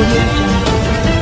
audio jungle.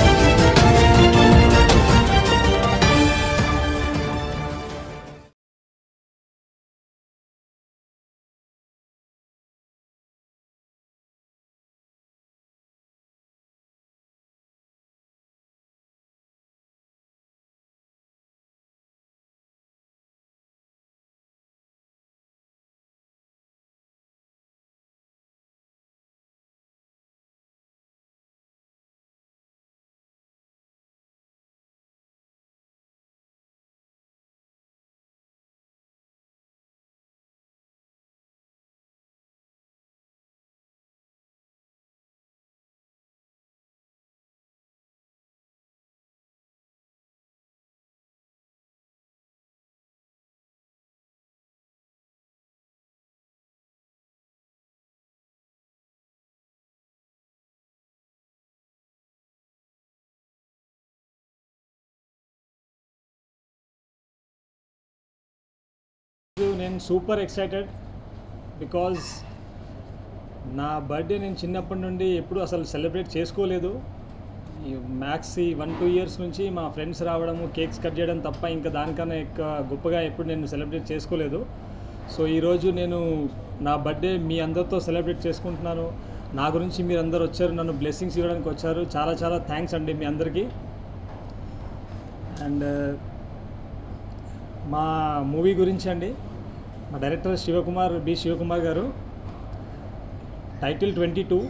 నేను super excited because నా birthday నేను చిన్నప్పటి నుండి ఎప్పుడు అసలు సెలబ్రేట్ చేసుకోలేదు ఈ మ్యాక్స్ ఈ వన్ టూ ఇయర్స్ నుంచి మా ఫ్రెండ్స్ రావడము కేక్స్ కట్ చేయడం తప్ప ఇంకా దానికన్నా ఎక్కువ గొప్పగా ఎప్పుడు నేను సెలబ్రేట్ చేసుకోలేదు సో ఈరోజు నేను నా బర్త్డే మీ అందరితో సెలబ్రేట్ చేసుకుంటున్నాను నా గురించి మీరు అందరు వచ్చారు నన్ను బ్లెస్సింగ్స్ ఇవ్వడానికి వచ్చారు చాలా చాలా థ్యాంక్స్ అండి మీ అందరికీ అండ్ మా మూవీ గురించి అండి మా డైరెక్టర్ శివకుమార్ బి శివకుమార్ గారు title twenty two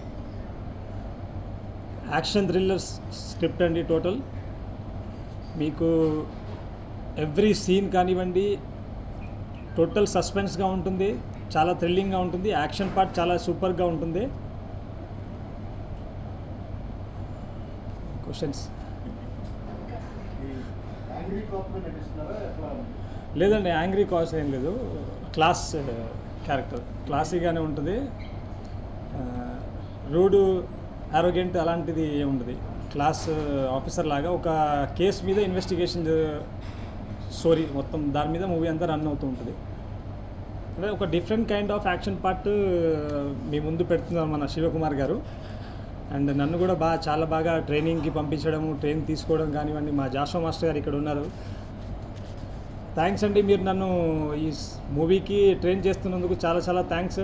action thriller script అండి టోటల్ మీకు ఎవ్రీ సీన్ కానివ్వండి టోటల్ సస్పెన్స్గా ఉంటుంది చాలా థ్రిల్లింగ్గా ఉంటుంది యాక్షన్ పార్ట్ చాలా సూపర్గా ఉంటుంది క్వశ్చన్స్ యాంగ్రీ కాప్ నటిస్తున్నారా ఎట్లా లేదండి యాంగ్రీ కాస్ ఏం లేదు క్లాస్ క్యారెక్టర్ క్లాసీగానే ఉంటుంది రూడు అరోగెంట్ అలాంటిది ఏముండదు క్లాస్ ఆఫీసర్ లాగా ఒక కేస్ మీద ఇన్వెస్టిగేషన్ స్టోరీ మొత్తం దాని మీద మూవీ అంతా రన్ అవుతూ ఉంటుంది అంటే ఒక different kind of action part మీ ముందు పెడుతున్నారు మన శివకుమార్ గారు అండ్ నన్ను కూడా బాగా చాలా బాగా ట్రైనింగ్కి పంపించడము ట్రైన్ తీసుకోవడం కానివ్వండి మా జాషో మాస్టర్ గారు ఇక్కడ ఉన్నారు థ్యాంక్స్ అండి మీరు నన్ను ఈ మూవీకి ట్రైన్ చేస్తున్నందుకు చాలా చాలా థ్యాంక్స్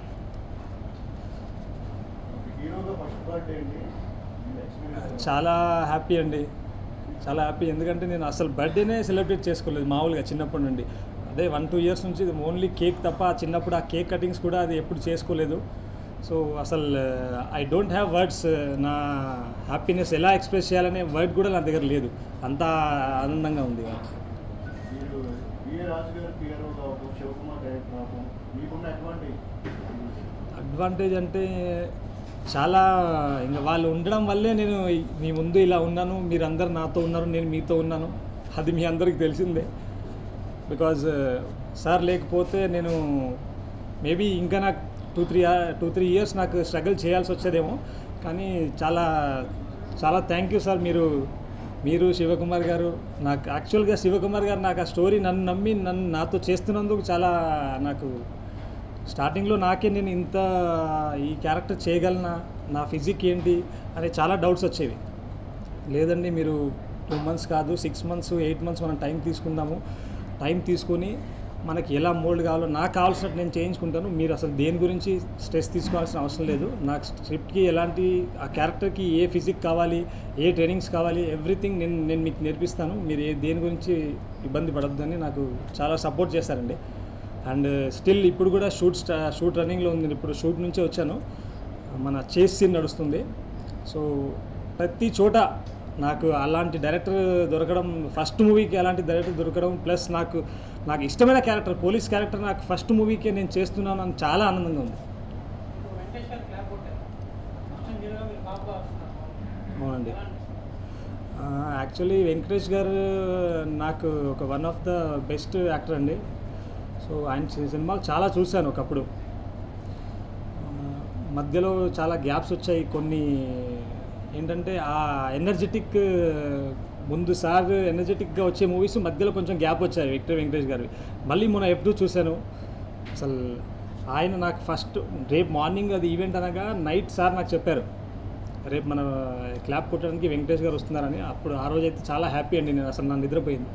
హీరోగా ఫస్ట్ బర్త్డే అండి ఎక్స్పీరియన్స్ చాలా హ్యాపీ అండి చాలా హ్యాపీ ఎందుకంటే నేను అసలు బర్త్డేనే సెలబ్రేట్ చేసుకోలేదు మామూలుగా చిన్నప్పటి నుండి అదే వన్ టూ ఇయర్స్ నుంచి ఓన్లీ కేక్ తప్ప చిన్నప్పుడు ఆ కేక్ కటింగ్స్ కూడా అది ఎప్పుడు చేసుకోలేదు సో అసలు ఐ డోంట్ హ్యావ్ వర్డ్స్ నా హ్యాపీనెస్ ఎలా ఎక్స్ప్రెస్ చేయాలనే వర్డ్ కూడా నా దగ్గర లేదు అంత ఆనందంగా ఉంది మీరు విఏ రాజు గారు హీరో కావడం శివకుమార్ డైరెక్టర్ కావడం మీకున్న అటువంటి అడ్వాంటేజ్ అంటే చాలా ఇంకా వాళ్ళు ఉండడం వల్లే నేను ఈ- మీ ముందు ఇలా ఉన్నాను మీరందరు నాతో ఉన్నారు నేను మీతో ఉన్నాను అది మీ అందరికి తెలిసిందే బికాజ్ సార్ లేకపోతే నేను మేబీ ఇంకా నాకు two three two three years నాకు స్ట్రగుల్ చేయాల్సి వచ్చేదేమో కానీ చాలా చాలా థ్యాంక్ యూ సార్ మీరు మీరు శివకుమార్ గారు నాకు యాక్చువల్గా శివకుమార్ గారు నాకు ఆ స్టోరీ నన్ను నమ్మి నన్ను నాతో చేస్తున్నందుకు చాలా నాకు స్టార్టింగ్లో నాకే నేను ఇంత ఈ క్యారెక్టర్ చేయగలనా నా ఫిజిక్ ఏంటి అనే చాలా డౌట్స్ వచ్చేవి లేదండి మీరు టూ మంత్స్ కాదు సిక్స్ మంత్స్ ఎయిట్ మంత్స్ మనం టైం తీసుకుందాము టైం తీసుకొని మనకి ఎలా మోల్డ్ కావాలో నాకు కావాల్సినట్టు నేను చేయించుకుంటాను మీరు అసలు దేని గురించి స్ట్రెస్ తీసుకోవాల్సిన అవసరం లేదు నాకు స్క్రిప్ట్కి ఎలాంటి ఆ క్యారెక్టర్కి ఏ ఫిజిక్ కావాలి ఏ ట్రైనింగ్స్ కావాలి ఎవ్రీథింగ్ నేను నేను మీకు నేర్పిస్తాను మీరు ఏ దేని గురించి ఇబ్బంది పడొద్దని నాకు చాలా సపోర్ట్ చేశారండి అండ్ స్టిల్ ఇప్పుడు కూడా షూట్ స్టా షూట్ రన్నింగ్లో ఉంది ఇప్పుడు షూట్ నుంచే వచ్చాను మన చేస్ సీన్ నడుస్తుంది సో ప్రతి చోట నాకు అలాంటి డైరెక్టర్ దొరకడం ఫస్ట్ మూవీకి అలాంటి డైరెక్టర్ దొరకడం ప్లస్ నాకు నాకు ఇష్టమైన క్యారెక్టర్ పోలీస్ క్యారెక్టర్ నాకు ఫస్ట్ మూవీకే నేను చేస్తున్నాను అని చాలా ఆనందంగా ఉంది వెంకటేష్ గారు క్లాప్ కొట్టారు ఫస్ట్ హీరోగా మీరు బాగా వస్తున్నారు అవునండి యాక్చువల్లీ వెంకటేష్ గారు నాకు ఒక one of the best actor అండి సో ఆయన సి- సినిమాలు చాలా చూశాను ఒకప్పుడు ఆ, మధ్యలో చాలా గ్యాప్స్ వచ్చాయి కొన్ని ఏంటంటే ఆ ఎనర్జెటిక్ ముందు సార్ ఎనర్జెటిక్గా వచ్చే మూవీస్ మధ్యలో కొంచెం గ్యాప్ వచ్చాయి విక్టర్ వెంకటేష్ గారివి మళ్ళీ మొన్న ఎప్పుడు చూశాను అసలు ఆయన నాకు ఫస్ట్ రేపు మార్నింగ్ అది ఈవెంట్ అనగా నైట్ సార్ నాకు చెప్పారు రేపు మన క్లాప్ కొట్టడానికి వెంకటేష్ గారు వస్తున్నారని అప్పుడు ఆ రోజు అయితే చాలా హ్యాపీ అండి నేను అసలు నా నిద్రపోయింది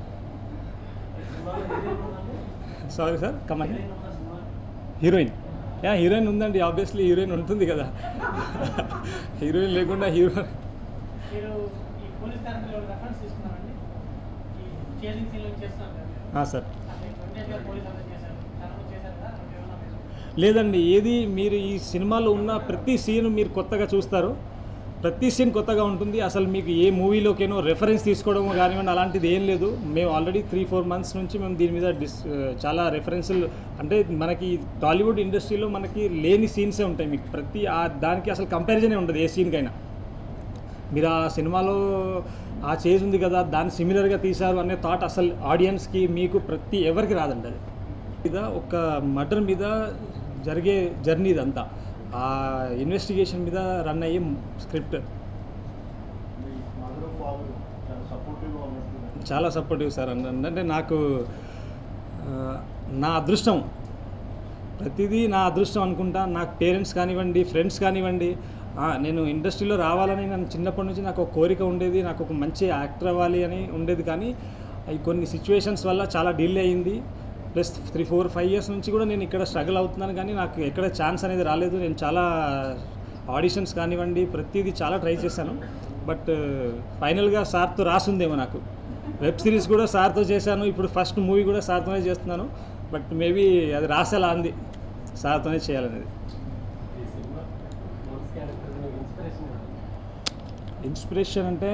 sorry sir come on heroine yeah heroine ఉందండి ఆబ్వియస్లీ హీరోయిన్ ఉంటుంది కదా హీరోయిన్ లేకుండా హీరో మీరు ఈ పోలీస్ క్యారెక్టర్ రెఫరెన్స్ తీసుకున్నారండి ఈ చేసింగ్ సీన్లు చేస్తున్నారు కదా మీరు. ఆ, సార్ అంటే వెంకటేష్ గారు పోలీస్ అంతా చేశారు చాలా మంది చేశారు కదా అట్లా ఏమన్నా మీరు లేదండి ఏది మీరు ఈ సినిమాలో ఉన్న ప్రతి సీన్ మీరు కొత్తగా చూస్తారు ప్రతి సీన్ కొత్తగా ఉంటుంది అసలు మీకు ఏ మూవీలోకేనో రెఫరెన్స్ తీసుకోవడం కానివ్వండి అలాంటిది ఏం లేదు మేము ఆల్రెడీ త్రీ ఫోర్ మంత్స్ నుంచి మేము దీని మీద డిస్ చాలా రెఫరెన్సులు అంటే మనకి టాలీవుడ్ ఇండస్ట్రీలో మనకి లేని సీన్సే ఉంటాయి మీకు ప్రతి ఆ దానికి అసలు కంపారిజనే ఉండదు ఏ సీన్కైనా మీరు ఆ సినిమాలో ఆ చేజ్ ఉంది కదా దాన్ని సిమిలర్గా తీశారు అనే థాట్ అసలు ఆడియన్స్కి మీకు ప్రతి ఎవరికి రాదండి అది మీద ఒక మర్డర్ మీద జరిగే జర్నీ ఇదంతా ఆ ఇన్వెస్టిగేషన్ మీద రన్ అయ్యే స్క్రిప్ట్ మీ మదర్ ఫాదర్ చాలా సపోర్టివ్గా ఉన్నట్టు చాలా సపోర్టివ్ సార్ అన్న అంటే నాకు ఆ, నా అదృష్టం ప్రతిదీ నా అదృష్టం అనుకుంటా నాకు పేరెంట్స్ కానివ్వండి ఫ్రెండ్స్ కానివ్వండి ఆ, నేను ఇండస్ట్రీలో రావాలని నన్ను చిన్నప్పటి నుంచి నాకు ఒక కోరిక ఉండేది నాకు ఒక మంచి యాక్టర్ అవ్వాలి అని ఉండేది కానీ అవి కొన్ని సిచ్యువేషన్స్ వల్ల చాలా డిలే అయింది plus three four five years నుంచి కూడా నేను ఇక్కడ స్ట్రగుల్ అవుతున్నాను కానీ నాకు ఎక్కడ ఛాన్స్ అనేది రాలేదు నేను చాలా ఆడిషన్స్ కానివ్వండి ప్రతిదీ చాలా ట్రై చేశాను బట్ ఫైనల్గా సార్తో రాసుందేమో నాకు వెబ్ సిరీస్ కూడా సార్తో చేశాను ఇప్పుడు ఫస్ట్ మూవీ కూడా సార్తోనే చేస్తున్నాను బట్ మేబీ అది రాసేలా అంది సార్తోనే చేయాలనేది ఈ cinema police character inspiration inspiration అంటే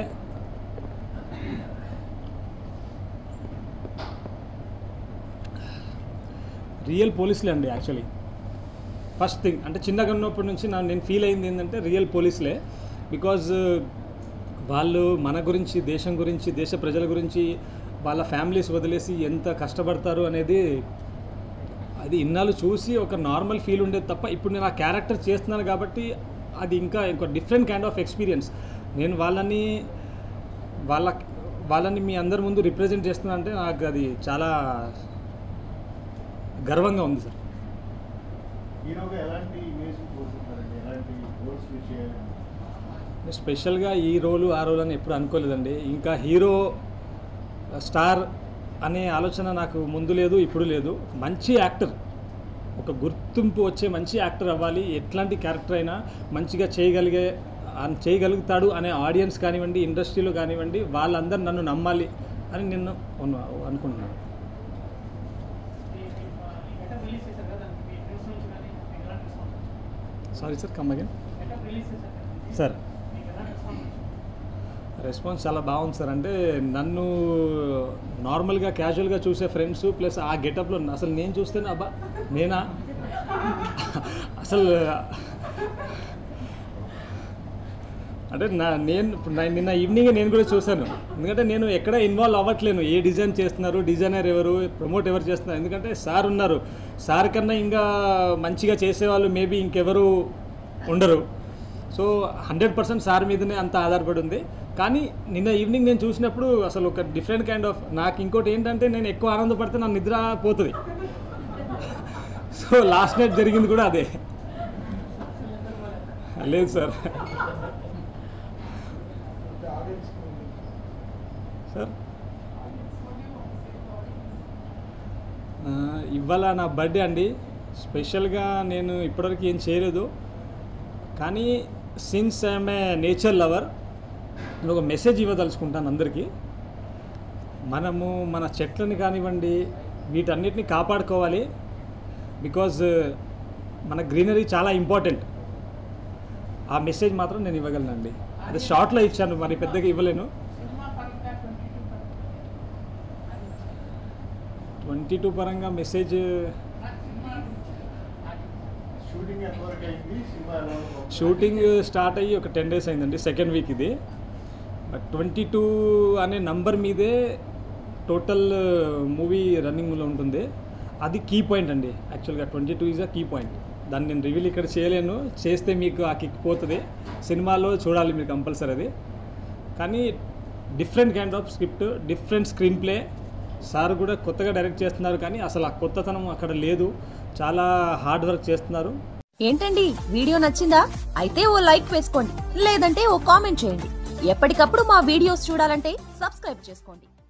రియల్ పోలీసులే అండి యాక్చువల్లీ ఫస్ట్ థింగ్ అంటే చిన్నగా ఉన్నప్పటి నుంచి నా నేను ఫీల్ అయింది ఏంటంటే రియల్ పోలీసులే బికాజ్ వాళ్ళు మన గురించి దేశం గురించి దేశ ప్రజల గురించి వాళ్ళ ఫ్యామిలీస్ వదిలేసి ఎంత కష్టపడతారు అనేది అది ఇన్నాళ్ళు చూసి ఒక నార్మల్ ఫీల్ ఉండేది తప్ప ఇప్పుడు నేను ఆ క్యారెక్టర్ చేస్తున్నాను కాబట్టి అది ఇంకా ఇంకో డిఫరెంట్ కైండ్ ఆఫ్ ఎక్స్పీరియన్స్ నేను వాళ్ళని వాళ్ళ వాళ్ళని మీ అందరి ముందు రిప్రజెంట్ చేస్తున్నా అంటే నాకు అది చాలా గర్వంగా ఉంది సార్ హీరోగా ఎలాంటి ఇమేజ్ కోరుకుంటారండి ఎలాంటి రోల్స్ మీరు చేయాలని స్పెషల్గా ఈ రోలు ఆ రోలు అని ఎప్పుడు అనుకోలేదండి ఇంకా హీరో స్టార్ అనే ఆలోచన నాకు ముందు లేదు ఇప్పుడు లేదు మంచి యాక్టర్ ఒక గుర్తింపు వచ్చే మంచి యాక్టర్ అవ్వాలి ఎట్లాంటి క్యారెక్టర్ అయినా మంచిగా చేయగలిగే అన్- చేయగలుగుతాడు అనే ఆడియన్స్ కానివ్వండి ఇండస్ట్రీలో కానివ్వండి వాళ్ళందరూ నన్ను నమ్మాలి అని నేను ఉన్న- అనుకుంటున్నాను ఈ గెటప్ రిలీజ్ చేశారు కదా దానికి మీ ఫ్రెండ్స్ నుంచి కానీ మీకు ఎలాంటి రెస్పాన్స్ వచ్చింది sorry sir come again getup release చేశారు కదా సార్ మీకు ఎలాంటి రెస్పాన్స్ వచ్చింది రెస్పాన్స్ చాలా బాగుంది సార్ అంటే నన్ను నార్మల్గా క్యాజువల్గా చూసే ఫ్రెండ్స్ ప్లస్ ఆ గెటప్లో అసలు నేను చూస్తేనే అబ్బా నేనా అసలు అంటే నా నేను ఇప్పుడు నా- నిన్న ఈవినింగ్ నేను కూడా చూశాను ఎందుకంటే నేను ఎక్కడ ఇన్వాల్వ్ అవ్వట్లేను ఏ డిజైన్ చేస్తున్నారు డిజైనర్ ఎవరు ప్రమోట్ ఎవరు చేస్తున్నారు ఎందుకంటే సార్ ఉన్నారు సార్ కన్నా ఇంకా మంచిగా చేసేవాళ్ళు మేబీ ఇంకెవరు ఉండరు సో హండ్రెడ్ పర్సెంట్ సార్ మీదనే అంత ఆధారపడి ఉంది కానీ నిన్న ఈవినింగ్ నేను చూసినప్పుడు అసలు ఒక డిఫరెంట్ కైండ్ ఆఫ్ నాకు ఇంకోటి ఏంటంటే నేను ఎక్కువ ఆనందపడితే నా నిద్ర పోతుంది సో లాస్ట్ నైట్ జరిగింది కూడా అదే లేదు సార్ సార్ ఆ, ఇవాళ నా బర్త్డే అండి స్పెషల్గా నేను ఇప్పటివరకు ఏం చేయలేదు కానీ since I'm a nature lover నేను ఒక మెసేజ్ ఇవ్వదలుచుకుంటాను అందరికీ మనము మన చెట్లని కానివ్వండి వీటన్నిటిని కాపాడుకోవాలి బికాజ్ మన గ్రీనరీ చాలా ఇంపార్టెంట్ ఆ మెసేజ్ మాత్రం నేను ఇవ్వగలనండి అది షార్ట్లో ఇచ్చాను మరి పెద్దగా ఇవ్వలేను ట్వంటీ టూ పరంగా మెసేజ్ షూటింగ్ ఎంతవరకు అయింది సినిమా ఎలా ఉంది? షూటింగ్ స్టార్ట్ అయ్యి ఒక టెన్ డేస్ అయిందండి సెకండ్ వీక్ ఇది బట్ ట్వంటీ టూ అనే నంబర్ మీదే టోటల్ మూవీ రన్నింగ్లో ఉంటుంది అది కీ పాయింట్ అండి యాక్చువల్గా twenty two is a key point దాన్ని నేను రివీల్ ఇక్కడ చేయలేను చేస్తే మీకు ఆ కిక్ పోతుంది సినిమాలో చూడాలి మీరు కంపల్సరీ అది కానీ different kind of script different screenplay sir కూడా కొత్తగా డైరెక్ట్ చేస్తున్నారు కానీ అసలు ఆ కొత్తతనం అక్కడ లేదు చాలా హార్డ్ వర్క్ చేస్తున్నారు ఏంటండి వీడియో నచ్చిందా అయితే ఓ లైక్ వేసుకోండి లేదంటే ఓ కామెంట్ చేయండి ఎప్పటికప్పుడు మా వీడియోస్ చూడాలంటే సబ్స్క్రైబ్ చేసుకోండి